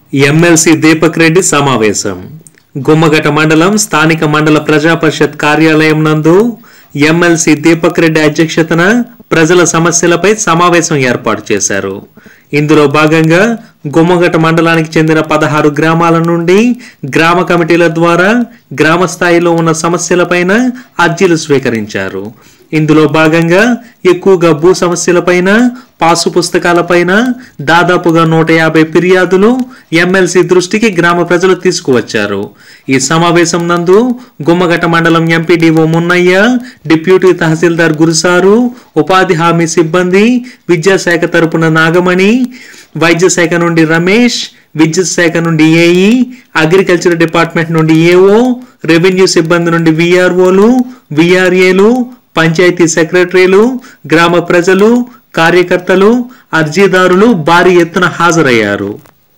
MLC Deepak Reddy సమావేశం గుమ్మగట మండలం స్థానిక మండల ప్రజా పరిషత్ కార్యాలయం నందు ఎమ్మెల్సీ దీపక్ రెడ్డి అధ్యక్షతన ప్రజల సమస్యలపై సమావేశం ఏర్పాటు చేశారు ఇందులో భాగంగా గుమ్మగట మండలానికి చెందిన పదహారు గ్రామాల నుండి గ్రామ కమిటీల ద్వారా గ్రామ స్థాయిలో ఉన్న సమస్యలపైన అర్జీలు స్వీకరించారు ఇందులో భాగంగా ఎక్కువగా భూ సమస్యలపైన పాసు పుస్తకాలపైన దాదాపుగా నూట యాభై ఫిర్యాదులు ఎమ్మెల్సీ దృష్టికి గ్రామ ప్రజలు తీసుకువచ్చారు ఈ సమావేశం నందు గుమ్మగట్ట మండలం ఎంపీడీఓ మున్నయ్య డిప్యూటీ తహసీల్దార్ గురుసారు ఉపాధి హామీ సిబ్బంది విద్యాశాఖ తరపున నాగమణి వైద్య శాఖ నుండి రమేష్ విద్యుత్ శాఖ నుండి ఏఈ అగ్రికల్చర్ డిపార్ట్మెంట్ నుండి ఏఓ రెవెన్యూ సిబ్బంది నుండి విఆర్ఓలు విఆర్ఏలు పంచాయతీ సెక్రటరీలు గ్రామ ప్రజలు కార్యకర్తలు అర్జీదారులు భారీ ఎత్తున హాజరయ్యారు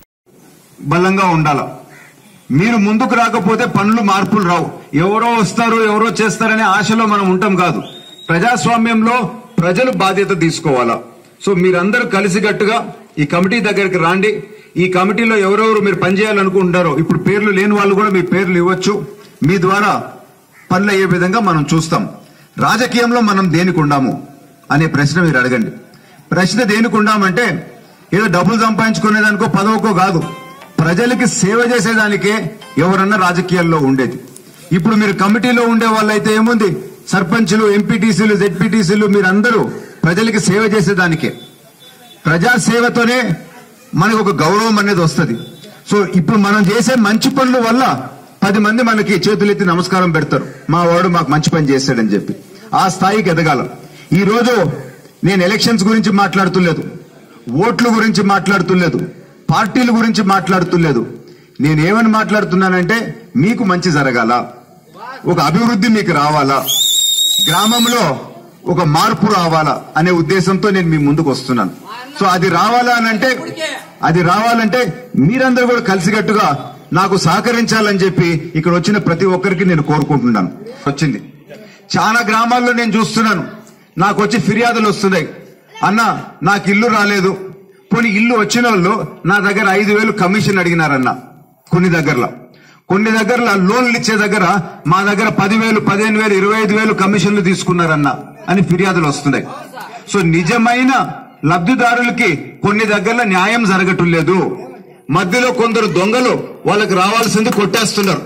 బలంగా ఉండాల మీరు ముందుకు రాకపోతే పనులు మార్పులు రావు ఎవరో వస్తారు ఎవరో చేస్తారనే ఆశలో మనం ఉంటాం కాదు ప్రజాస్వామ్యంలో ప్రజలు బాధ్యత తీసుకోవాలా సో మీరందరూ కలిసికట్టుగా ఈ కమిటీ దగ్గరికి రాండి ఈ కమిటీలో ఎవరెవరు మీరు పనిచేయాలనుకుంటున్నారో ఇప్పుడు పేర్లు లేని వాళ్ళు కూడా మీ పేర్లు ఇవ్వచ్చు మీ ద్వారా పనులు అయ్యే విధంగా మనం చూస్తాం రాజకీయంలో మనం దేనికి ఉండాము అనే ప్రశ్న మీరు అడగండి ప్రశ్న దేనికి ఉండామంటే ఏదో డబ్బులు సంపాదించుకునేదానికో పదవుకో కాదు ప్రజలకి సేవ చేసేదానికే ఎవరన్నా రాజకీయాల్లో ఉండేది ఇప్పుడు మీరు కమిటీలో ఉండే వాళ్ళైతే ఏముంది సర్పంచులు ఎంపీటీసీలు జెడ్పీటీసీలు మీరందరూ ప్రజలకి సేవ చేసేదానికే ప్రజా సేవతోనే మనకు ఒక గౌరవం అనేది వస్తుంది సో ఇప్పుడు మనం చేసే మంచి పనుల వల్ల పది మంది మనకి చేతులెత్తి నమస్కారం పెడతారు మా వాడు మాకు మంచి పని చేశాడని చెప్పి ఆ స్థాయికి ఎదగాల ఈ రోజు నేను ఎలక్షన్స్ గురించి మాట్లాడుతులేదు ఓట్ల గురించి మాట్లాడుతులేదు పార్టీల గురించి మాట్లాడుతులేదు నేనేమని మాట్లాడుతున్నానంటే మీకు మంచి జరగాల ఒక అభివృద్ధి మీకు రావాలా గ్రామంలో ఒక మార్పు రావాలా అనే ఉద్దేశంతో నేను మీ ముందుకు వస్తున్నాను సో అది రావాలా అని అంటే అది రావాలంటే మీరందరూ కూడా కలిసికట్టుగా నాకు సహకరించాలని చెప్పి ఇక్కడ వచ్చిన ప్రతి ఒక్కరికి నేను కోరుకుంటున్నాను వచ్చింది చాలా గ్రామాల్లో నేను చూస్తున్నాను నాకు వచ్చి ఫిర్యాదులు వస్తున్నాయి అన్న నాకు ఇల్లు రాలేదు కొన్ని ఇల్లు వచ్చిన వాళ్ళు నా దగ్గర ఐదు వేలు కమిషన్ అడిగినారన్న కొన్ని దగ్గరలో కొన్ని దగ్గర లోన్లు ఇచ్చే దగ్గర మా దగ్గర పదివేలు పదిహేను వేలు ఇరవై ఐదు వేలు కమిషన్లు తీసుకున్నారన్న అని ఫిర్యాదులు వస్తున్నాయి సో నిజమైన లబ్ధిదారులకి కొన్ని దగ్గర న్యాయం జరగటం లేదు మధ్యలో కొందరు దొంగలు వాళ్ళకి రావాల్సింది కొట్టేస్తున్నారు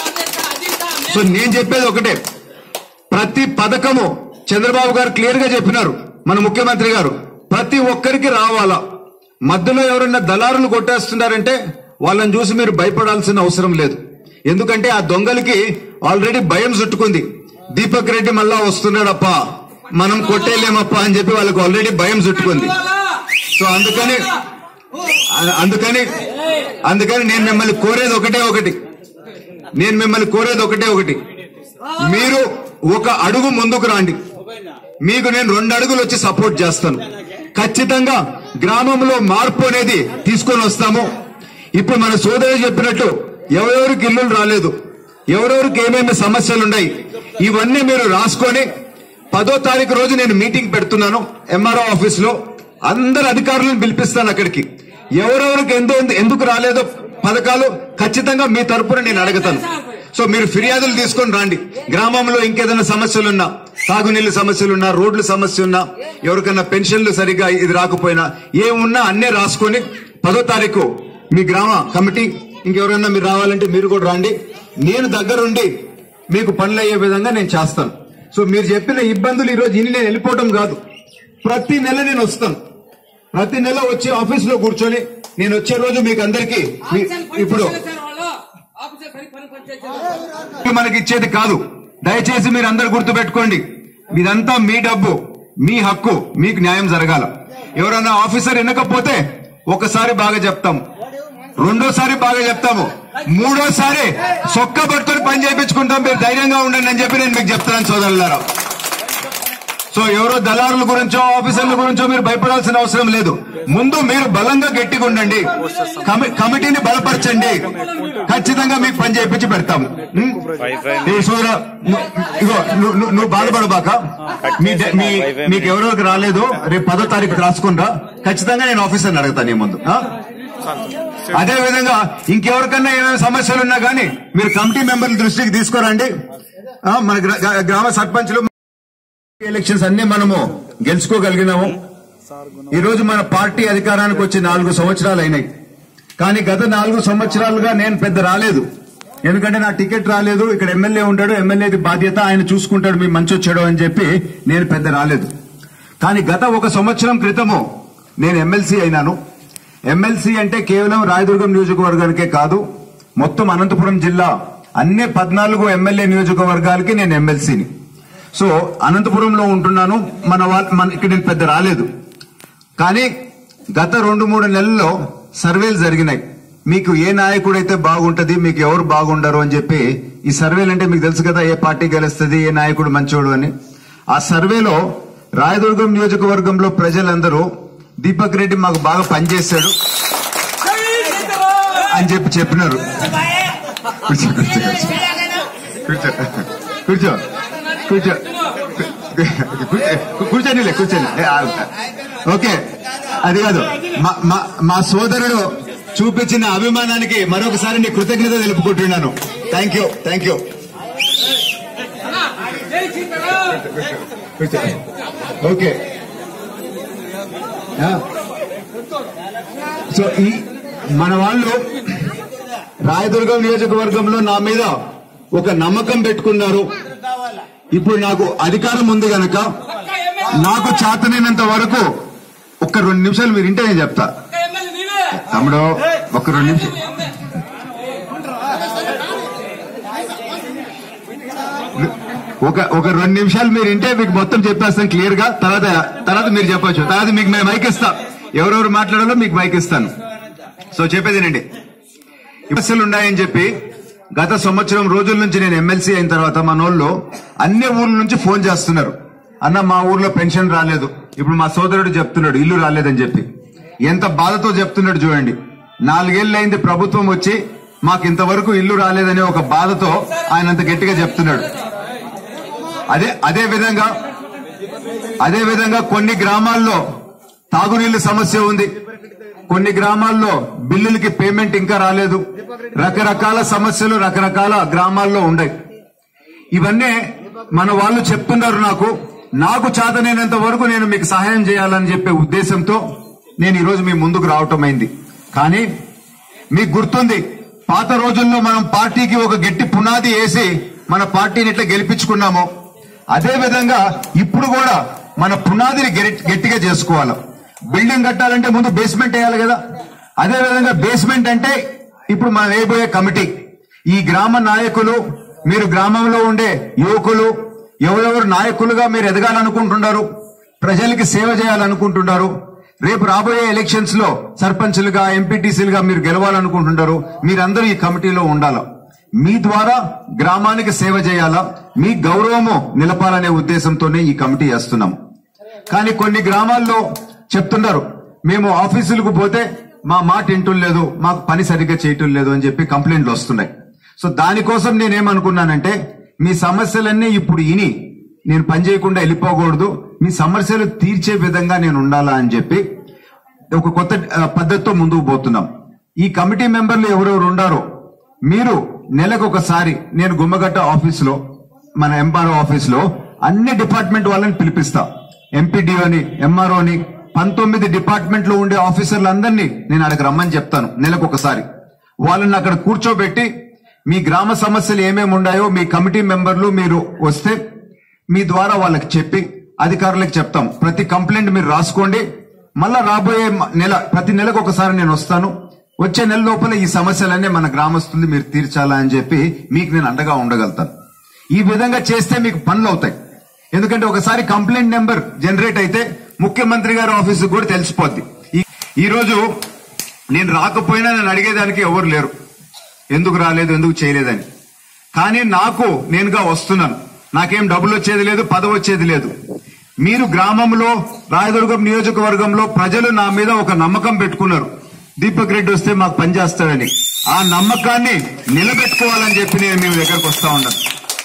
సో నేను చెప్పేది ఒకటే ప్రతి పథకము చంద్రబాబు గారు క్లియర్ గా చెప్పినారు మన ముఖ్యమంత్రి గారు ప్రతి ఒక్కరికి రావాలా మధ్యలో ఎవరైనా దళారులు కొట్టేస్తున్నారంటే వాళ్ళని చూసి మీరు భయపడాల్సిన అవసరం లేదు ఎందుకంటే ఆ దొంగలకి ఆల్రెడీ భయం చుట్టుకుంది దీపక్ రెడ్డి మళ్ళా వస్తున్నాడప్ప మనం కొట్టేయలేమప్ప అని చెప్పి వాళ్ళకి ఆల్రెడీ భయం చుట్టుకుంది సో అందుకని అ- అందుకని అందుకని నేను మిమ్మల్ని కోరేది ఒకటే ఒకటి నేను మిమ్మల్ని కోరేది ఒకటే ఒకటి మీరు ఒక అడుగు ముందుకు రాండి మీకు నేను రెండు అడుగులు వచ్చి సపోర్ట్ చేస్తాను ఖచ్చితంగా గ్రామంలో మార్పు అనేది తీసుకొని వస్తాము ఇప్పుడు మన సోదరు చెప్పినట్టు ఎవరెవరికి ఇల్లులు రాలేదు ఎవరెవరికి ఏమేమి సమస్యలు ఉన్నాయి ఇవన్నీ మీరు రాసుకొని పదో తారీఖు రోజు నేను మీటింగ్ పెడుతున్నాను ఎంఆర్ఓ ఆఫీస్ లో అందరు అధికారులను పిలిపిస్తాను అక్కడికి ఎవరెవరికి ఎందు ఎందుకు రాలేదో పథకాలు ఖచ్చితంగా మీ తరపున నేను అడుగుతాను సో మీరు ఫిర్యాదులు తీసుకొని రండి గ్రామంలో ఇంకేదైనా సమస్యలున్నా తాగునీళ్ళ సమస్యలున్నా రోడ్ల సమస్య ఉన్నా ఎవరికైనా పెన్షన్లు సరిగ్గా ఇది రాకపోయినా ఏమున్నా అన్నే రాసుకొని పదో తారీఖు మీ గ్రామ కమిటీ ఇంకెవరైనా మీరు రావాలంటే మీరు కూడా రండి నేను దగ్గరుండి మీకు పనులు అయ్యే విధంగా నేను చేస్తాను సో మీరు చెప్పిన ఇబ్బందులు ఈ రోజు ఇన్ని నేను వెళ్ళిపోవటం కాదు ప్రతి నెల నేను వస్తాను ప్రతి నెల వచ్చి ఆఫీస్ లో కూర్చొని నేను వచ్చే రోజు మీకు అందరికి ఇప్పుడు మనకి ఇచ్చేది కాదు దయచేసి మీరు అందరు గుర్తు పెట్టుకోండి ఇదంతా మీ డబ్బు మీ హక్కు మీకు న్యాయం జరగాల ఎవరైనా ఆఫీసర్ ఎన్నకపోతే ఒకసారి బాగా చెప్తాము రెండోసారి బాగా చెప్తాము మూడోసారి సొక్క పట్టుకొని పని చేయించుకుంటాం మీరు ధైర్యంగా ఉండండి అని చెప్పి నేను మీకు చెప్తాను సోదరులారా సో ఎవరో దళారుల గురించో ఆఫీసర్ల గురించో మీరు భయపడాల్సిన అవసరం లేదు ముందు మీరు బలంగా గట్టిగా ఉండండి కమి- కమిటీని బలపరచండి ఖచ్చితంగా మీకు పని చేయించి పెడతాము ఉం? ఏ సోదరా ను- ఇగో ను- ను- నువ్వు బాధపడబాక మీ డ- మీ మీకు ఎవరెవరికి రాలేదు రేపు పదో తారీఖు రాసుకుంటా ఖచ్చితంగా నేను ఆఫీసర్ని అడుగుతాను ఈ ముందు ఆ? అదే విధంగా ఇంకెవరికన్నా ఏమైనా సమస్యలు ఉన్నా కానీ మీరు కమిటీ మెంబర్ల దృష్టికి తీసుకురండి ఆ, మన గ్రా- గ్రా- గ్రామ సర్పంచ్లు ఎలక్షన్స్ అన్ని మనము గెలుచుకోగలిగినాము ఈ రోజు మన పార్టీ అధికారానికి వచ్చి నాలుగు సంవత్సరాలు అయినాయి కానీ గత నాలుగు సంవత్సరాలుగా నేను పెద్ద రాలేదు ఎందుకంటే నా టికెట్ రాలేదు ఇక్కడ ఎమ్మెల్యే ఉంటాడు ఎమ్మెల్యేది బాధ్యత ఆయన చూసుకుంటాడు మీ మంచి వచ్చాడు అని చెప్పి నేను పెద్ద రాలేదు కానీ గత ఒక సంవత్సరం క్రితము నేను ఎమ్మెల్సీ అయినాను ఎమ్మెల్సీ అంటే కేవలం రాయదుర్గం నియోజకవర్గానికే కాదు మొత్తం అనంతపురం జిల్లా అన్ని పద్నాలుగు ఎమ్మెల్యే నియోజకవర్గాలకి నేను ఎమ్మెల్సీని సో అనంతపురంలో ఉంటున్నాను మన వాళ్ళ మన ఇక్కడ నేను పెద్ద రాలేదు కానీ గత రెండు మూడు నెలల్లో సర్వేలు జరిగినాయి మీకు ఏ నాయకుడు అయితే బాగుంటది మీకు ఎవరు బాగుండరు అని చెప్పి ఈ సర్వేలు అంటే మీకు తెలుసు కదా ఏ పార్టీ గెలుస్తుంది ఏ నాయకుడు మంచోడు అని ఆ సర్వేలో రాయదుర్గం నియోజకవర్గంలో ప్రజలందరూ దీపక్ రెడ్డి మాకు బాగా పనిచేశాడు అని చెప్పి చెప్పినారు కూర్చో కూర్చో కూర్చో కూర్చో కూర్చో కూర్చో కూర్చోనిలే కూర్చోని ఏ, ఆ, ఓకే అది కాదు మా- మా- మా సోదరుడు చూపించిన అభిమానానికి మరొకసారి నీ కృతజ్ఞత తెలుపుకుంటున్నాను థ్యాంక్ యూ థ్యాంక్ యూ కూర్చో ఓకే ఆ. సో ఈ మన వాళ్ళు రాయదుర్గం నియోజకవర్గంలో నా మీద ఒక నమ్మకం పెట్టుకున్నారు ఇప్పుడు నాకు అధికారం ఉంది గనక నాకు చేతనైనంత వరకు ఒక్క రెండు నిమిషాలు మీరు ఇంటే నేను చెప్తా తమ్ముడు ఒక్క రెండు నిమిషాలు ఒక ఒక రెండు నిమిషాలు మీరు ఇంటే మీకు మొత్తం చెప్పేస్తాను క్లియర్ గా తర్వాత తర్వాత మీరు చెప్పొచ్చు తర్వాత మీకు మేము మైక్ ఇస్తా ఎవరెవరు మాట్లాడాలో మీకు మైక్ ఇస్తాను సో చెప్పేదేనండి సమస్యలు ఉన్నాయని చెప్పి గత సంవత్సరం రోజుల నుంచి నేను ఎమ్మెల్సీ అయిన తర్వాత మనోళ్ళు అన్ని ఊర్ల నుంచి ఫోన్ చేస్తున్నారు అన్న మా ఊర్లో పెన్షన్ రాలేదు ఇప్పుడు మా సోదరుడు చెప్తున్నాడు ఇల్లు రాలేదని చెప్పి ఎంత బాధతో చెప్తున్నాడు చూడండి నాలుగేళ్ళు అయింది ప్రభుత్వం వచ్చి మాకు ఇంతవరకు ఇల్లు రాలేదనే ఒక బాధతో ఆయన అంత గట్టిగా చెప్తున్నాడు అదే అదే విధంగా అదే విధంగా కొన్ని గ్రామాల్లో తాగునీళ్ల సమస్య ఉంది కొన్ని గ్రామాల్లో బిల్లులకి పేమెంట్ ఇంకా రాలేదు రకరకాల సమస్యలు రకరకాల గ్రామాల్లో ఉన్నాయి ఇవన్నీ మన వాళ్ళు చెప్తున్నారు నాకు నాకు చేతనైనంత వరకు నేను మీకు సహాయం చేయాలని చెప్పే ఉద్దేశంతో నేను ఈరోజు మీ ముందుకు రావటం అయింది కానీ మీకు గుర్తుంది పాత రోజుల్లో మనం పార్టీకి ఒక గట్టి పునాది వేసి మన పార్టీని ఎట్లా గెలిపించుకున్నామో అదే విధంగా ఇప్పుడు కూడా మన పునాదిని గెరి- గట్టిగా చేసుకోవాలి బిల్డింగ్ కట్టాలంటే ముందు బేస్మెంట్ వేయాలి కదా అదే విధంగా బేస్మెంట్ అంటే ఇప్పుడు మనం వేయబోయే కమిటీ ఈ గ్రామ నాయకులు మీరు గ్రామంలో ఉండే యువకులు ఎవరెవరు నాయకులుగా మీరు ఎదగాలనుకుంటున్నారు ప్రజలకి సేవ చేయాలనుకుంటున్నారు రేపు రాబోయే ఎలక్షన్స్ లో సర్పంచులుగా ఎంపీటీసీలుగా మీరు గెలవాలనుకుంటున్నారు మీరందరూ ఈ కమిటీలో ఉండాలి మీ ద్వారా గ్రామానికి సేవ చేయాలా మీ గౌరవము నిలపాలనే ఉద్దేశంతోనే ఈ కమిటీ వేస్తున్నాం కానీ కొన్ని గ్రామాల్లో చెప్తున్నారు మేము ఆఫీసులకు పోతే మా మాట వింటం లేదు మాకు పని సరిగ్గా చేయటం లేదు అని చెప్పి కంప్లైంట్లు వస్తున్నాయి సో దానికోసం నేనేమనుకున్నానంటే మీ సమస్యలన్నీ ఇప్పుడు ఇని నేను పని చేయకుండా వెళ్ళిపోకూడదు మీ సమస్యలు తీర్చే విధంగా నేను ఉండాలా అని చెప్పి ఒక కొత్త ఆ, పద్ధతితో ముందుకు పోతున్నాం ఈ కమిటీ మెంబర్లు ఎవరెవరు ఉండారో మీరు నెలకు ఒకసారి నేను గుమ్మగట్ట ఆఫీస్ లో మన ఎంఆర్ఓ ఆఫీస్ లో అన్ని డిపార్ట్మెంట్ వాళ్ళని పిలిపిస్తా ఎంపీడీఓని ఎంఆర్ఓని పంతొమ్మిది డిపార్ట్మెంట్ లో ఉండే ఆఫీసర్లందరినీ నేను అక్కడికి రమ్మని చెప్తాను నెలకు ఒకసారి వాళ్ళని అక్కడ కూర్చోబెట్టి మీ గ్రామ సమస్యలు ఏమేమి ఉన్నాయో మీ కమిటీ మెంబర్లు మీరు వస్తే మీ ద్వారా వాళ్ళకి చెప్పి అధికారులకు చెప్తాం ప్రతి కంప్లైంట్ మీరు రాసుకోండి మళ్ళా రాబోయే మ- నెల ప్రతి నెలకు ఒకసారి నేను వస్తాను వచ్చే నెల లోపల ఈ సమస్యలన్నీ మన గ్రామస్తులు మీరు తీర్చాలా అని చెప్పి మీకు నేను అండగా ఉండగలుగుతాను ఈ విధంగా చేస్తే మీకు పనులు అవుతాయి ఎందుకంటే ఒకసారి కంప్లైంట్ నెంబర్ జనరేట్ అయితే ముఖ్యమంత్రి గారి ఆఫీసు కూడా తెలిసిపోద్ది ఈ- ఈ రోజు నేను రాకపోయినా నేను అడిగేదానికి ఎవరు లేరు ఎందుకు రాలేదు ఎందుకు చేయలేదని కానీ నాకు నేనుగా వస్తున్నాను నాకేం డబ్బులు వచ్చేది లేదు పదవి వచ్చేది లేదు మీరు గ్రామంలో రాయదుర్గం నియోజకవర్గంలో ప్రజలు నా మీద ఒక నమ్మకం పెట్టుకున్నారు దీపక్ రెడ్డి వస్తే మాకు పనిచేస్తాడని ఆ నమ్మకాన్ని నిలబెట్టుకోవాలని చెప్పి నేను మీ దగ్గరకు వస్తా ఉన్నాను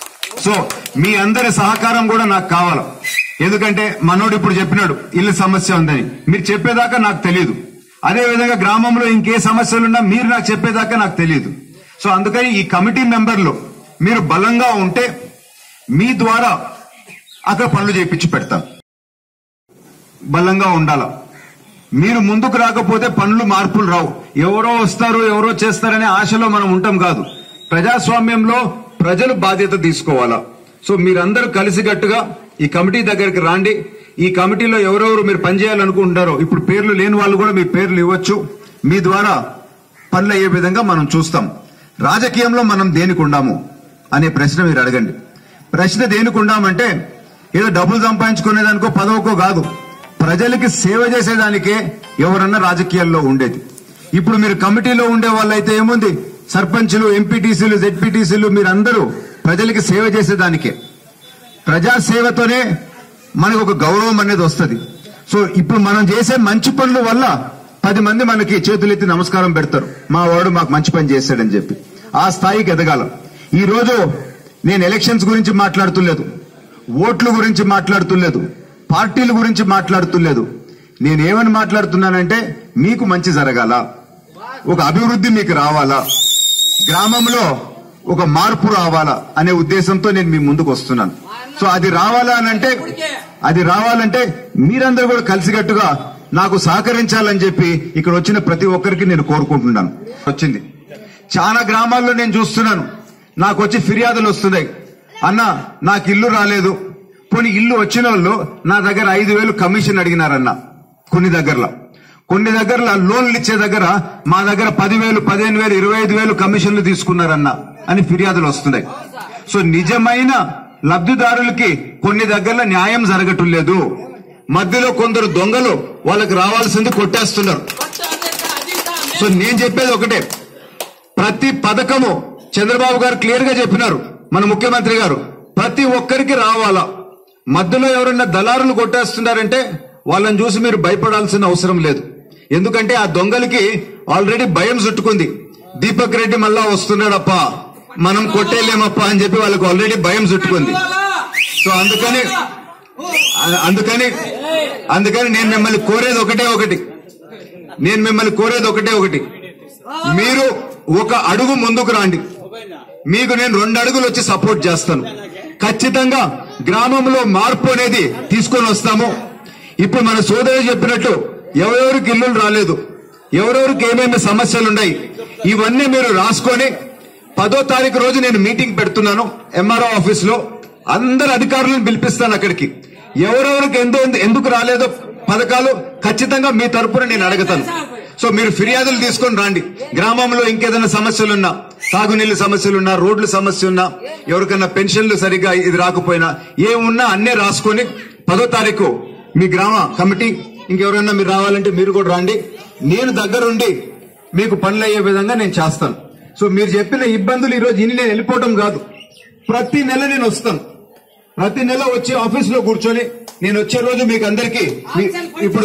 సో మీ అందరి సహకారం కూడా నాకు కావాలి ఎందుకంటే మనోడు ఇప్పుడు చెప్పినాడు ఇల్లు సమస్య ఉందని మీరు చెప్పేదాకా నాకు తెలియదు అదే విధంగా గ్రామంలో ఇంకే సమస్యలున్నా మీరు నాకు చెప్పేదాకా నాకు తెలియదు సో అందుకని ఈ కమిటీ మెంబర్లు మీరు బలంగా ఉంటే మీ ద్వారా అక్కడ పనులు చేయించి పెడతాం బలంగా ఉండాల మీరు ముందుకు రాకపోతే పనులు మార్పులు రావు ఎవరో వస్తారు ఎవరో చేస్తారనే ఆశలో మనం ఉంటాం కాదు ప్రజాస్వామ్యంలో ప్రజలు బాధ్యత తీసుకోవాలా సో మీరందరూ కలిసికట్టుగా ఈ కమిటీ దగ్గరికి రాండి ఈ కమిటీలో ఎవరెవరు మీరు పనిచేయాలనుకుంటున్నారో ఇప్పుడు పేర్లు లేని వాళ్ళు కూడా మీ పేర్లు ఇవ్వచ్చు మీ ద్వారా పనులు అయ్యే విధంగా మనం చూస్తాం రాజకీయంలో మనం దేనికి ఉండాము అనే ప్రశ్న మీరు అడగండి ప్రశ్న దేనికి ఉండామంటే ఏదో డబ్బులు సంపాదించుకునేదానికో పదవకో కాదు ప్రజలకి సేవ చేసేదానికే ఎవరన్నా రాజకీయాల్లో ఉండేది ఇప్పుడు మీరు కమిటీలో ఉండే వాళ్ళైతే ఏముంది సర్పంచులు ఎంపీటీసీలు జెడ్పీటీసీలు మీరందరూ ప్రజలకి సేవ చేసేదానికే ప్రజా సేవతోనే మనకు ఒక గౌరవం అనేది వస్తుంది సో ఇప్పుడు మనం చేసే మంచి పనుల వల్ల పది మంది మనకి చేతులెత్తి నమస్కారం పెడతారు మా వాడు మాకు మంచి పని చేశాడని చెప్పి ఆ స్థాయికి ఎదగాల ఈ రోజు నేను ఎలక్షన్స్ గురించి మాట్లాడుతులేదు ఓట్ల గురించి మాట్లాడుతులేదు పార్టీల గురించి మాట్లాడుతులేదు నేనేమని మాట్లాడుతున్నానంటే మీకు మంచి జరగాల ఒక అభివృద్ధి మీకు రావాలా గ్రామంలో ఒక మార్పు రావాలా అనే ఉద్దేశంతో నేను మీ ముందుకు వస్తున్నాను సో అది రావాలా అని అంటే అది రావాలంటే మీరందరూ కూడా కలిసికట్టుగా నాకు సహకరించాలని చెప్పి ఇక్కడ వచ్చిన ప్రతి ఒక్కరికి నేను కోరుకుంటున్నాను వచ్చింది చాలా గ్రామాల్లో నేను చూస్తున్నాను నాకు వచ్చి ఫిర్యాదులు వస్తున్నాయి అన్న నాకు ఇల్లు రాలేదు కొన్ని ఇల్లు వచ్చిన వాళ్ళు నా దగ్గర ఐదు వేలు కమిషన్ అడిగినారన్న కొన్ని దగ్గరలో కొన్ని దగ్గర లోన్లు ఇచ్చే దగ్గర మా దగ్గర పదివేలు పదిహేను వేలు ఇరవై ఐదు వేలు కమిషన్లు తీసుకున్నారన్న అని ఫిర్యాదులు వస్తున్నాయి సో నిజమైన లబ్ధిదారులకి కొన్ని దగ్గర న్యాయం జరగటం లేదు మధ్యలో కొందరు దొంగలు వాళ్ళకి రావాల్సింది కొట్టేస్తున్నారు సో నేను చెప్పేది ఒకటే ప్రతి పథకము చంద్రబాబు గారు క్లియర్ గా చెప్పినారు మన ముఖ్యమంత్రి గారు ప్రతి ఒక్కరికి రావాలా మధ్యలో ఎవరన్నా దళారులు కొట్టేస్తున్నారంటే వాళ్ళని చూసి మీరు భయపడాల్సిన అవసరం లేదు ఎందుకంటే ఆ దొంగలకి ఆల్రెడీ భయం చుట్టుకుంది దీపక్ రెడ్డి మళ్ళా వస్తున్నాడప్ప మనం కొట్టేయలేమప్ప అని చెప్పి వాళ్ళకి ఆల్రెడీ భయం చుట్టుకుంది సో అందుకని అ- అందుకని అందుకని నేను మిమ్మల్ని కోరేది ఒకటే ఒకటి నేను మిమ్మల్ని కోరేది ఒకటే ఒకటి మీరు ఒక అడుగు ముందుకు రాండి మీకు నేను రెండు అడుగులు వచ్చి సపోర్ట్ చేస్తాను ఖచ్చితంగా గ్రామంలో మార్పు అనేది తీసుకొని వస్తాము ఇప్పుడు మన సోదరు చెప్పినట్టు ఎవరెవరికి ఇల్లులు రాలేదు ఎవరెవరికి ఏమేమి సమస్యలు ఉన్నాయి ఇవన్నీ మీరు రాసుకొని పదో తారీఖు రోజు నేను మీటింగ్ పెడుతున్నాను ఎంఆర్ఓ ఆఫీస్ లో అందరు అధికారులను పిలిపిస్తాను అక్కడికి ఎవరెవరికి ఎంతో ఎందుకు రాలేదో పథకాలు ఖచ్చితంగా మీ తరపున నేను అడుగుతాను సో మీరు ఫిర్యాదులు తీసుకొని రండి గ్రామంలో ఇంకేదైనా సమస్యలున్నా తాగునీళ్ళ సమస్యలున్నా రోడ్ల సమస్య ఉన్నా ఎవరికైనా పెన్షన్లు సరిగ్గా ఇది రాకపోయినా ఏమున్నా అన్నే రాసుకొని పదో తారీఖు మీ గ్రామ కమిటీ ఇంకెవరైనా మీరు రావాలంటే మీరు కూడా రండి నేను దగ్గరుండి మీకు పనులు అయ్యే విధంగా నేను చేస్తాను సో మీరు చెప్పిన ఇబ్బందులు ఈ రోజు ఇన్ని నేను వెళ్ళిపోవటం కాదు ప్రతి నెల నేను వస్తాను ప్రతి నెల వచ్చి ఆఫీస్ లో కూర్చొని నేను వచ్చే రోజు మీకు అందరికి ఇప్పుడు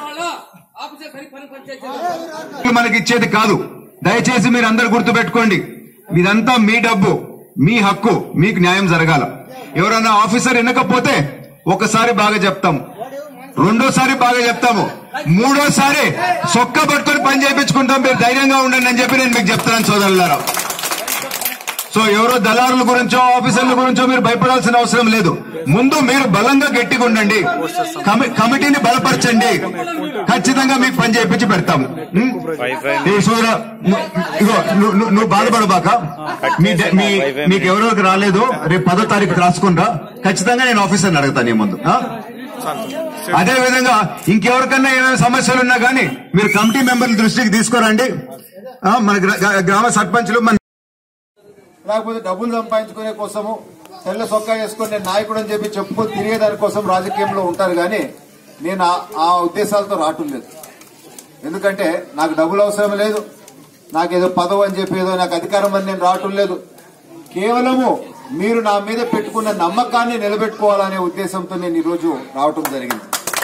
మనకి ఇచ్చేది కాదు దయచేసి మీరు అందరు గుర్తు పెట్టుకోండి ఇదంతా మీ డబ్బు మీ హక్కు మీకు న్యాయం జరగాల ఎవరైనా ఆఫీసర్ ఎన్నకపోతే ఒకసారి బాగా చెప్తాము రెండోసారి బాగా చెప్తాము మూడోసారి సొక్క పట్టుకొని పని చేయించుకుంటాం మీరు ధైర్యంగా ఉండండి అని చెప్పి నేను మీకు చెప్తున్నాను సోదరులారా సో ఎవరో దళారుల గురించో ఆఫీసర్ల గురించో మీరు భయపడాల్సిన అవసరం లేదు ముందు మీరు బలంగా గట్టిగా ఉండండి కమి- కమిటీని బలపరచండి ఖచ్చితంగా మీకు పని చేయించి పెడతాము ఉం? ఏ సోదరా, ను- ఇగో ను- ను- నువ్వు బాధపడబాక మీ డ- మీ మీకు ఎవరెవరికి రాలేదు రేపు పదో తారీఖు రాసుకుంటా ఖచ్చితంగా నేను ఆఫీసర్ని అడుగుతాను ఈ ముందు ఆ? అదే విధంగా ఇంకెవరికన్నా ఏమైనా సమస్యలు ఉన్నా కానీ మీరు కమిటీ మెంబర్ల దృష్టికి తీసుకురండి ఆ, మన గ్రా- గ్రామ సర్పంచులు మన లేకపోతే డబ్బులు సంపాదించుకునే కోసము తెల్ల సొక్కా వేసుకొని నేను నాయకుడు అని చెప్పి చెప్పుకొని తిరిగేదాని కోసం రాజకీయంలో ఉంటారు కానీ నేను ఆ- ఆ ఉద్దేశాలతో రావటం లేదు ఎందుకంటే నాకు డబ్బులు అవసరం లేదు నాకేదో పదవి అని చెప్పి ఏదో నాకు అధికారం అని నేను రావటం లేదు కేవలము మీరు నా మీద పెట్టుకున్న నమ్మకాన్ని నిలబెట్టుకోవాలనే ఉద్దేశంతో నేను ఈరోజు రావటం జరిగింది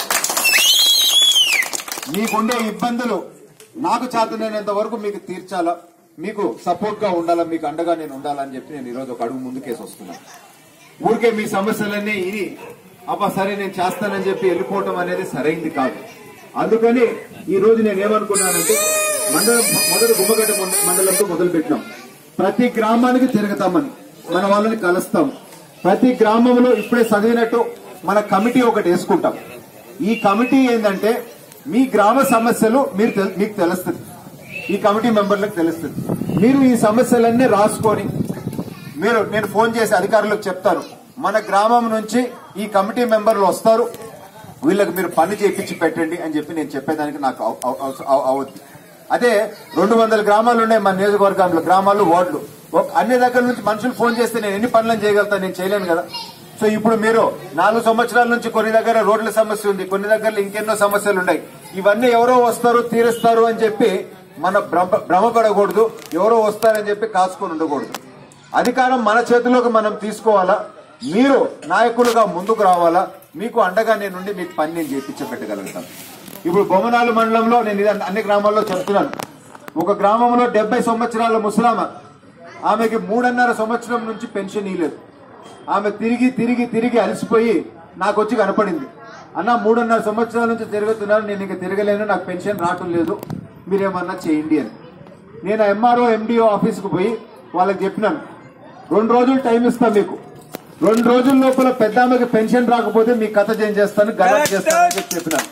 మీకుండే ఇబ్బందులు నాకు చేతనైనంత వరకు మీకు తీర్చాలా మీకు సపోర్ట్ గా ఉండాలా మీకు అండగా నేను ఉండాలని చెప్పి నేను ఈరోజు ఒక అడుగు ముందుకేసి వస్తున్నాను ఊరికే మీ సమస్యలన్నీ ఇని అబ్బా సరే నేను చేస్తానని చెప్పి వెళ్ళిపోవటం అనేది సరైంది కాదు అందుకని ఈ రోజు నేను ఏమనుకున్నానంటే మండలం మొదటి గుమ్మగడ్డ మండ- మండలంతో మొదలు పెట్టినాం ప్రతి గ్రామానికి తిరుగుతామని మన వాళ్ళని కలుస్తాం ప్రతి గ్రామంలో ఇప్పుడే చదివినట్టు మన కమిటీ ఒకటి వేసుకుంటాం ఈ కమిటీ ఏంటంటే మీ గ్రామ సమస్యలు మీరు తెల్- మీకు తెలుస్తుంది ఈ కమిటీ మెంబర్లకు తెలుస్తుంది మీరు ఈ సమస్యలన్నీ రాసుకొని మీరు నేను ఫోన్ చేసి అధికారులకు చెప్తాను మన గ్రామం నుంచి ఈ కమిటీ మెంబర్లు వస్తారు వీళ్ళకి మీరు పని చేయించి పెట్టండి అని చెప్పి నేను చెప్పేదానికి నాకు అవ- అవ- అవ- అవ- అవద్దు అదే రెండు వందల గ్రామాలు ఉన్నాయి మన నియోజకవర్గంలో గ్రామాలు వార్డులు ఒక- అన్ని దగ్గర నుంచి మనుషులు ఫోన్ చేస్తే నేను ఎన్ని పనులను చేయగలుగుతాను నేను చేయలేను కదా సో ఇప్పుడు మీరు నాలుగు సంవత్సరాల నుంచి కొన్ని దగ్గర రోడ్ల సమస్య ఉంది కొన్ని దగ్గర ఇంకెన్నో సమస్యలు ఉన్నాయి ఇవన్నీ ఎవరో వస్తారు తీరుస్తారు అని చెప్పి మన భ్రమ భ్రమపడకూడదు ఎవరో వస్తారని చెప్పి కాసుకొని ఉండకూడదు అధికారం మన చేతిలోకి మనం తీసుకోవాలా మీరు నాయకులుగా ముందుకు రావాలా మీకు అండగా నేనుండి మీకు పని నేను చేపించి పెట్టగలుగుతాను ఇప్పుడు బొమ్మనాలు మండలంలో నేను ఇది అన్ని గ్రామాల్లో చెప్తున్నాను ఒక గ్రామంలో డెబ్బై సంవత్సరాల ముసలామ ఆమెకి మూడున్నర సంవత్సరం నుంచి పెన్షన్ ఇవ్వలేదు ఆమె తిరిగి తిరిగి తిరిగి అలసిపోయి నాకు వచ్చి కనపడింది అన్న మూడున్నర సంవత్సరాల నుంచి తిరుగుతున్నాను నేను ఇంకా తిరగలేను నాకు పెన్షన్ రావటం లేదు మీరేమన్నా చేయండి అని నేను ఎంఆర్ఓ ఎండిఓ ఆఫీస్కి పోయి వాళ్ళకి చెప్పినాను రెండు రోజులు టైం ఇస్తా మీకు రెండు రోజుల లోపల పెద్ద ఆమెకి పెన్షన్ రాకపోతే మీ కథ చేంజ్ చేస్తాను గలట్ చేస్తానని చెప్పి చెప్పినాను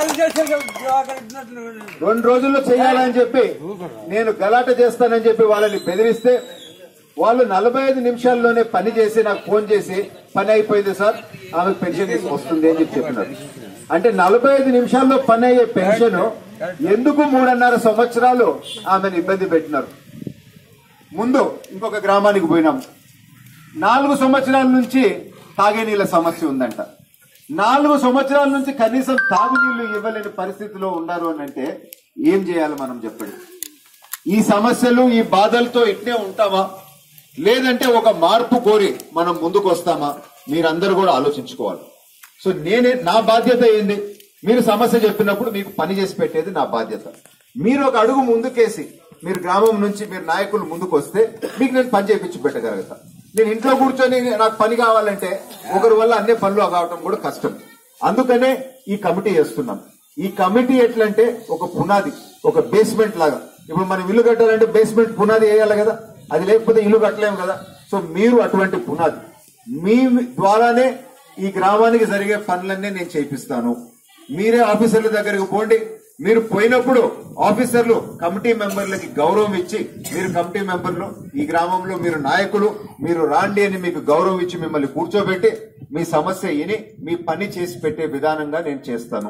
రెండు రోజుల్లో చేయాలని చెప్పి నేను గలాట చేస్తానని చెప్పి వాళ్ళని బెదిరిస్తే వాళ్ళు నలభై ఐదు నిమిషాల్లోనే పని చేసి నాకు ఫోన్ చేసి పని అయిపోయింది సార్ ఆమెకు పెన్షన్ వస్తుంది అని చెప్పి చెప్పినారు అంటే నలభై ఐదు నిమిషాల్లో పని అయ్యే పెన్షన్ ఎందుకు మూడున్నర సంవత్సరాలు ఆమెను ఇబ్బంది పెట్టినారు ముందు ఇంకొక గ్రామానికి పోయినాం నాలుగు సంవత్సరాల నుంచి తాగే నీళ్ళ సమస్య ఉందంట నాలుగు సంవత్సరాల నుంచి కనీసం తాగునీళ్లు ఇవ్వలేని పరిస్థితిలో ఉన్నారు అని అంటే ఏం చేయాలి మనం చెప్పండి ఈ సమస్యలు ఈ బాధలతో ఇట్నే ఉంటామా లేదంటే ఒక మార్పు కోరి మనం ముందుకు వస్తామా మీరందరూ కూడా ఆలోచించుకోవాలి సో నేనే నా బాధ్యత ఏంది మీరు సమస్య చెప్పినప్పుడు మీకు పని చేసి పెట్టేది నా బాధ్యత మీరు ఒక అడుగు ముందుకేసి మీరు గ్రామం నుంచి మీరు నాయకులు ముందుకు వస్తే మీకు నేను పని చేయించి పెట్టగలుగుతా నేను ఇంట్లో కూర్చొని నాకు పని కావాలంటే ఒకరి వల్ల అన్ని పనులు కావటం కూడా కష్టం అందుకనే ఈ కమిటీ చేస్తున్నాం ఈ కమిటీ ఎట్లంటే ఒక పునాది ఒక బేస్మెంట్ లాగా ఇప్పుడు మనం ఇల్లు కట్టాలంటే బేస్మెంట్ పునాది వేయాలి కదా అది లేకపోతే ఇల్లు కట్టలేము కదా సో మీరు అటువంటి పునాది మీ ద్వారానే ఈ గ్రామానికి జరిగే పనులన్నీ నేను చేయిస్తాను మీరే ఆఫీసర్ల దగ్గరికి పోండి మీరు పోయినప్పుడు ఆఫీసర్లు కమిటీ మెంబర్లకి గౌరవం ఇచ్చి మీరు కమిటీ మెంబర్లు ఈ గ్రామంలో మీరు నాయకులు మీరు రాండి అని మీకు గౌరవం ఇచ్చి మిమ్మల్ని కూర్చోబెట్టి మీ సమస్య విని మీ పని చేసి పెట్టే విధానంగా నేను చేస్తాను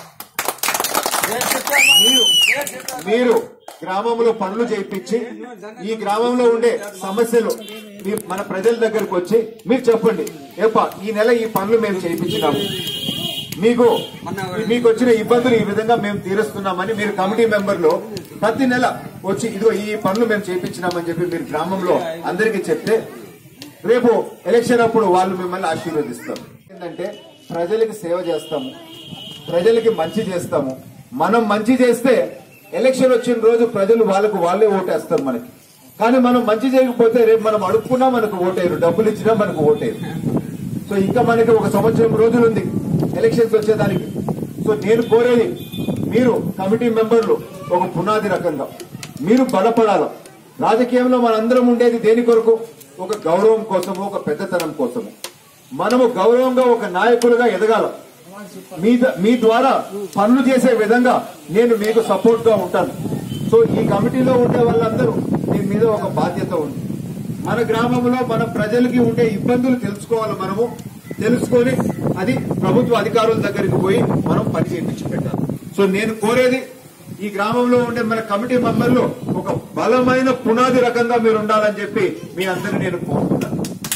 మీరు మీరు గ్రామంలో పనులు చేయించి ఈ గ్రామంలో ఉండే సమస్యలు మీ మన ప్రజల దగ్గరకు వచ్చి మీరు చెప్పండి ఏపా ఈ నెల ఈ పనులు మేము చేయించినాము మీకు మీకు వచ్చిన ఇబ్బందులు ఈ విధంగా మేము తీరుస్తున్నామని మీరు కమిటీ మెంబర్లు ప్రతి నెల వచ్చి ఇదిగో ఈ పనులు మేము చేయించినామని చెప్పి మీరు గ్రామంలో అందరికీ చెప్తే రేపు ఎలక్షన్ అప్పుడు వాళ్ళు మిమ్మల్ని ఆశీర్వదిస్తారు ఏంటంటే ప్రజలకి సేవ చేస్తాము ప్రజలకి మంచి చేస్తాము మనం మంచి చేస్తే ఎలక్షన్ వచ్చిన రోజు ప్రజలు వాళ్ళకు వాళ్ళే ఓటేస్తారు మనకి కానీ మనం మంచి చేయకపోతే రేపు మనం అడుక్కున్నా మనకు ఓటేరు డబ్బులు ఇచ్చినా మనకు ఓటేరు సో ఇంకా మనకి ఒక సంవత్సరం రోజులు ఉంది ఎలక్షన్స్ వచ్చేదానికి సో నేను కోరేది మీరు కమిటీ మెంబర్లు ఒక పునాది రకంగా మీరు బలపడాల రాజకీయంలో మనందరం ఉండేది దేని కొరకు ఒక గౌరవం కోసము ఒక పెద్దతనం కోసము మనము గౌరవంగా ఒక నాయకులుగా ఎదగాల మీ ద- మీ ద్వారా పనులు చేసే విధంగా నేను మీకు సపోర్ట్ గా ఉంటాను సో ఈ కమిటీలో ఉండే వాళ్ళందరూ మీ మీద ఒక బాధ్యత ఉంది మన గ్రామంలో మన ప్రజలకి ఉండే ఇబ్బందులు తెలుసుకోవాలి మనము తెలుసుకొని అది ప్రభుత్వ అధికారుల దగ్గరికి పోయి మనం పని చేయించి పెట్టాలి సో నేను కోరేది ఈ గ్రామంలో ఉండే మన కమిటీ మెంబర్లు ఒక బలమైన పునాది రకంగా మీరు ఉండాలని చెప్పి మీ అందరిని నేను కోరుకుంటాను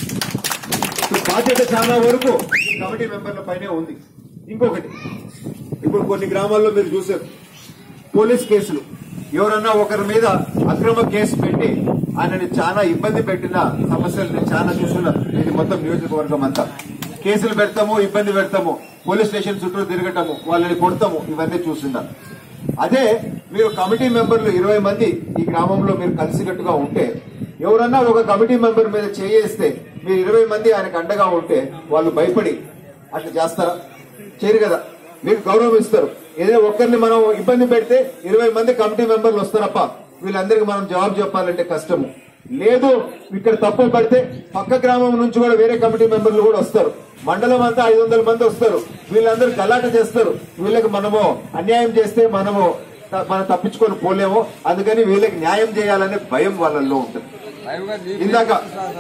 సో బాధ్యత చాలా వరకు ఈ కమిటీ మెంబర్ల పైనే ఉంది ఇంకొకటి ఇప్పుడు కొన్ని గ్రామాల్లో మీరు చూశారు పోలీస్ కేసులు ఎవరన్నా ఒకరి మీద అక్రమ కేసు పెట్టి ఆయనని చాలా ఇబ్బంది పెట్టిన సమస్యలు నేను చాలా చూస్తున్నాను ఇది మొత్తం నియోజకవర్గం అంతా కేసులు పెడతాము ఇబ్బంది పెడతాము పోలీస్ స్టేషన్ చుట్టూ తిరగటము వాళ్ళని కొడతాము ఇవన్నీ చూస్తున్నాను అదే మీరు కమిటీ మెంబర్లు ఇరవై మంది ఈ గ్రామంలో మీరు కలిసికట్టుగా ఉంటే ఎవరన్నా ఒక కమిటీ మెంబర్ మీద చేయేస్తే మీరు ఇరవై మంది ఆయనకు అండగా ఉంటే వాళ్ళు భయపడి అట్లా చేస్తారా చేయరు కదా మీకు గౌరవం ఇస్తారు ఏదైనా ఒక్కరిని మనం ఇబ్బంది పెడితే ఇరవై మంది కమిటీ మెంబర్లు వస్తారప్ప వీళ్ళందరికీ మనం జవాబు చెప్పాలంటే కష్టము లేదు ఇక్కడ తప్పు పడితే పక్క గ్రామం నుంచి కూడా వేరే కమిటీ మెంబర్లు కూడా వస్తారు మండలం అంతా ఐదు వందల మంది వస్తారు వీళ్ళందరూ గలాట చేస్తారు వీళ్ళకి మనము అన్యాయం చేస్తే మనము త- మనం తప్పించుకొని పోలేము అందుకని వీళ్ళకి న్యాయం చేయాలనే భయం వాళ్ళల్లో ఉంటుంది ఇందాక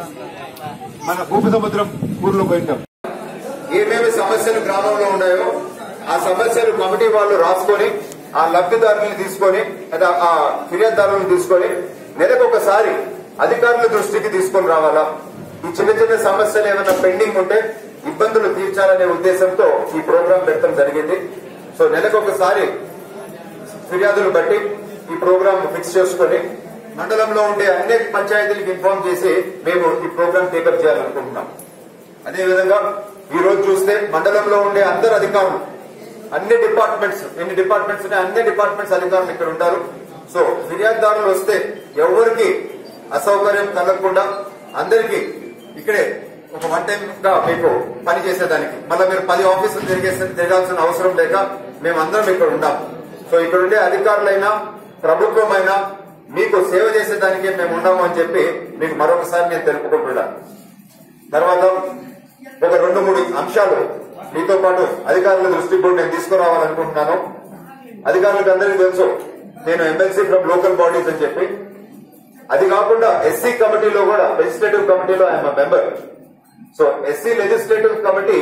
మన భూపసముద్రం ఊర్లో పోయింటాం ఏమేమి సమస్యలు గ్రామంలో ఉన్నాయో ఆ సమస్యలు కమిటీ వాళ్ళు రాసుకొని ఆ లబ్ధిదారులను తీసుకొని లేదా ఆ ఫిర్యాదుదారులను తీసుకొని నెలకు ఒకసారి అధికారుల దృష్టికి తీసుకొని రావాలా ఈ చిన్న చిన్న సమస్యలు ఏమైనా పెండింగ్ ఉంటే ఇబ్బందులు తీర్చాలనే ఉద్దేశంతో ఈ ప్రోగ్రాం పెట్టడం జరిగింది సో నెలకు ఒకసారి ఫిర్యాదులు బట్టి ఈ ప్రోగ్రామ్ ఫిక్స్ చేసుకొని మండలంలో ఉండే అన్ని పంచాయతీలకు ఇన్ఫార్మ్ చేసి మేము ఈ ప్రోగ్రామ్ టేకప్ చేయాలనుకుంటున్నాం అదే విధంగా ఈ రోజు చూస్తే మండలంలో ఉండే అందరు అధికారులు అన్ని డిపార్ట్మెంట్స్ ఎన్ని డిపార్ట్మెంట్స్ ఉన్నాయి అన్ని డిపార్ట్మెంట్స్ అధికారులు ఇక్కడ ఉంటారు సో ఫిర్యాదుదారులు వస్తే ఎవరికి అసౌకర్యం కలగకుండా అందరికీ ఇక్కడే ఒక వన్ టైం గా మీకు పని చేసేదానికి మళ్ళీ మీరు పది ఆఫీసులు తిరిగేసి తిరగాల్సిన అవసరం లేక మేమందరం ఇక్కడ ఉన్నాం సో ఇక్కడ ఉండే అధికారులైనా ప్రభుత్వమైనా మీకు సేవ చేసేదానికే మేము ఉన్నాము అని చెప్పి మీకు మరొకసారి నేను తెలుపుకుంటున్నాను తర్వాత ఒక రెండు మూడు అంశాలు మీతో పాటు అధికారుల దృష్టికి కూడా నేను తీసుకురావాలనుకుంటున్నాను అధికారులకు అందరికీ తెలుసు నేను ఎమ్మెల్సీ ఫ్రమ్ లోకల్ బాడీస్ అని చెప్పి అది కాకుండా ఎస్సీ కమిటీలో కూడా లెజిస్లేటివ్ కమిటీలో I'm member so SC legislative committee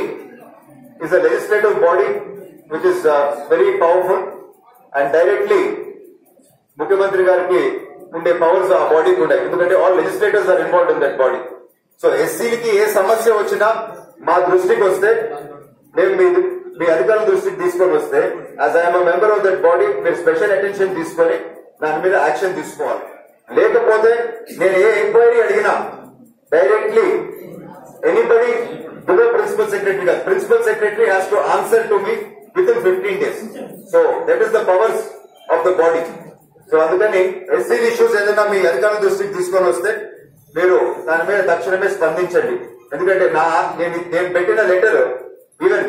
is a legislative body which is uh, very powerful and directly ముఖ్యమంత్రి గారికి ఉండే పవర్స్ ఆ బాడీకి ఉన్నాయి ఎందుకంటే all legislators are involved in that body so ఎస్సీలకి ఏ సమస్య వచ్చినా మా దృష్టికి వస్తే మేము మీ మీ అధికారుల దృష్టికి తీసుకొని వస్తే as I'm member of that body మీరు స్పెషల్ అటెన్షన్ తీసుకొని దాని మీద యాక్షన్ తీసుకోవాలి లేకపోతే నేను ఏ ఎంక్వైరీ అడిగినా directly anybody below principal secretary గారు principal secretary has to answer to me within fifteen days so that is the powers of the body so అందుకని ఎస్సీ ఇష్యూస్ ఏదైనా మీ అధికారుల దృష్టికి తీసుకొని వస్తే మీరు దాని మీద తక్షణమే స్పందించండి ఎందుకంటే నా నేను నేను పెట్టిన letter even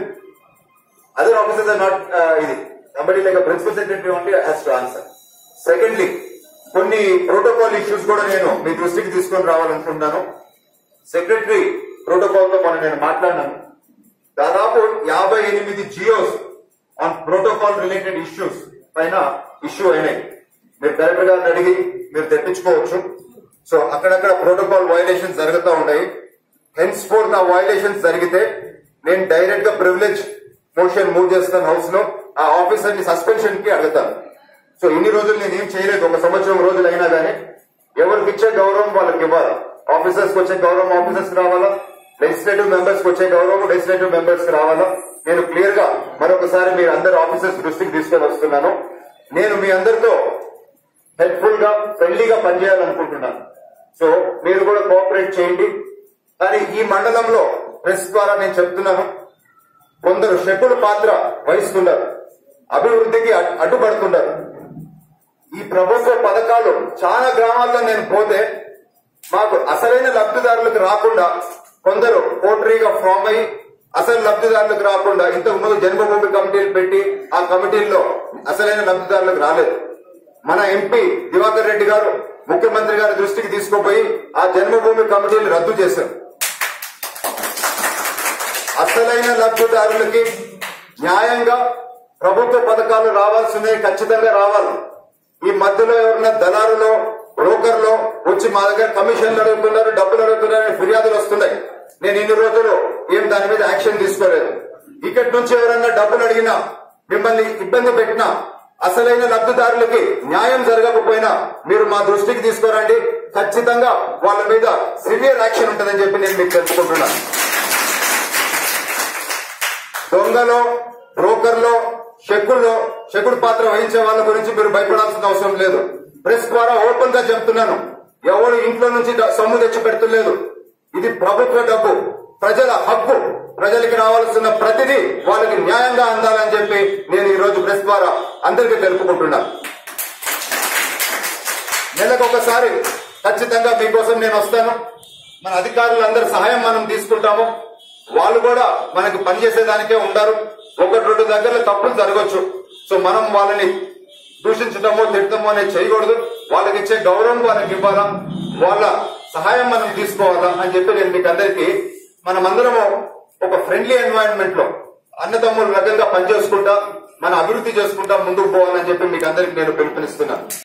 other officers are not ఇది somebody like principal secretary only has to answer secondly కొన్ని ప్రోటోకాల్ ఇష్యూస్ కూడా నేను మీ దృష్టికి తీసుకొని రావాలనుకుంటున్నాను సెక్రటరీ ప్రోటోకాల్ తో మనం నేను మాట్లాడినాను దాదాపు యాభై ఎనిమిది GOs on protocol related issues పైన ఇష్యూ అయినాయి మీరు కలెక్టర్ గారిని అడిగి మీరు తెప్పించుకోవచ్చు సో అక్కడక్కడ ప్రోటోకాల్ వైలేషన్స్ జరుగుతూ ఉన్నాయి హెన్స్ ఫోర్ నా వైలేషన్స్ జరిగితే నేను డైరెక్ట్ గా ప్రివిలేజ్ మోషన్ మూవ్ చేస్తాను హౌస్ లో ఆ ఆఫీసర్ ని సస్పెన్షన్ కి అడుగుతాను సో ఇన్ని రోజులు నేను ఏం చేయలేదు ఒక సంవత్సరం రోజులు అయినా కానీ ఎవరికి ఇచ్చే గౌరవం వాళ్ళకి ఇవ్వాలి ఆఫీసర్స్ వచ్చే గౌరవం ఆఫీసర్స్ రావాలా లెజిస్లేటివ్ మెంబర్స్ వచ్చే గౌరవం లెజిస్లేటివ్ మెంబర్స్ రావాలా నేను క్లియర్ గా మరొకసారి మీరు అందరు ఆఫీసర్స్ దృష్టికి తీసుకొని వస్తున్నాను నేను మీ అందరితో హెల్ప్ఫుల్ గా ఫ్రెండ్లీగా పనిచేయాలనుకుంటున్నాను సో మీరు కూడా కోఆపరేట్ చేయండి కానీ ఈ మండలంలో ప్రెస్ ద్వారా నేను చెప్తున్నాను కొందరు శకుల పాత్ర వహిస్తున్నారు అభివృద్ధికి అడ్- అడ్డుపడుతున్నారు ఈ ప్రభుత్వ పథకాలు చాలా గ్రామాల్లో నేను పోతే మాకు అసలైన లబ్ధిదారులకు రాకుండా కొందరు పోట్రీగా ఫామ్ అయ్యి అసలు లబ్ధిదారులకు రాకుండా ఇంతకు ముందు జన్మభూమి కమిటీలు పెట్టి ఆ కమిటీల్లో అసలైన లబ్ధిదారులకు రాలేదు మన ఎంపీ దివాకర్ రెడ్డి గారు ముఖ్యమంత్రి గారి దృష్టికి తీసుకుపోయి ఆ జన్మభూమి కమిటీలు రద్దు చేశారు అసలైన లబ్ధిదారులకి న్యాయంగా ప్రభుత్వ పథకాలు రావాల్సినవి ఖచ్చితంగా రావాలి ఈ మధ్యలో ఎవరన్నా దళారులో బ్రోకర్లో వచ్చి మా దగ్గర కమిషన్లు అడుగుతున్నారు డబ్బులు అడుగుతున్నారు అనే ఫిర్యాదులు వస్తున్నాయి నేను ఇన్ని రోజులు ఏం దాని మీద యాక్షన్ తీసుకోలేదు ఇక్కడి నుంచి ఎవరన్నా డబ్బులు అడిగినా మిమ్మల్ని ఇబ్బంది పెట్టినా అసలైన లబ్ధిదారులకి న్యాయం జరగకపోయినా మీరు మా దృష్టికి తీసుకురండి ఖచ్చితంగా వాళ్ళ మీద సివియర్ యాక్షన్ ఉంటుందని చెప్పి నేను మీకు తెలుసుకుంటున్నాను దొంగలో బ్రోకర్లో షెక్కుల్లో షెక్కుడు పాత్ర వహించే వాళ్ళ గురించి మీరు భయపడాల్సిన అవసరం లేదు ప్రెస్ ద్వారా ఓపెన్ గా చెప్తున్నాను ఎవరు ఇంట్లో నుంచి డ- సొమ్ము తెచ్చి పెడుతులేదు ఇది ప్రభుత్వ డబ్బు ప్రజల హక్కు ప్రజలకి రావాల్సిన ప్రతిదీ వాళ్ళకి న్యాయంగా అందాలని చెప్పి నేను ఈ రోజు ప్రెస్ ద్వారా అందరికీ తెలుపుకుంటున్నాను నెలకు ఒకసారి ఖచ్చితంగా మీకోసం నేను వస్తాను మన అధికారులందరి సహాయం మనం తీసుకుంటాము వాళ్ళు కూడా మనకి పనిచేసేదానికే ఉంటారు ఒకటి రెండు దగ్గర తప్పులు జరగచ్చు సో మనం వాళ్ళని దూషించడమో తిట్టడమో అనేది చేయకూడదు వాళ్ళకి ఇచ్చే గౌరవం వాళ్ళకి ఇవ్వాలా వాళ్ళ సహాయం మనం తీసుకోవాలా అని చెప్పి నేను మీకు అందరికీ మనమందరము ఒక ఫ్రెండ్లీ ఎన్వైరన్మెంట్ లో అన్నదమ్ముల రకంగా పనిచేసుకుంటా మన అభివృద్ధి చేసుకుంటా ముందుకు పోవాలని చెప్పి మీకు అందరికి నేను పిలుపునిస్తున్నాను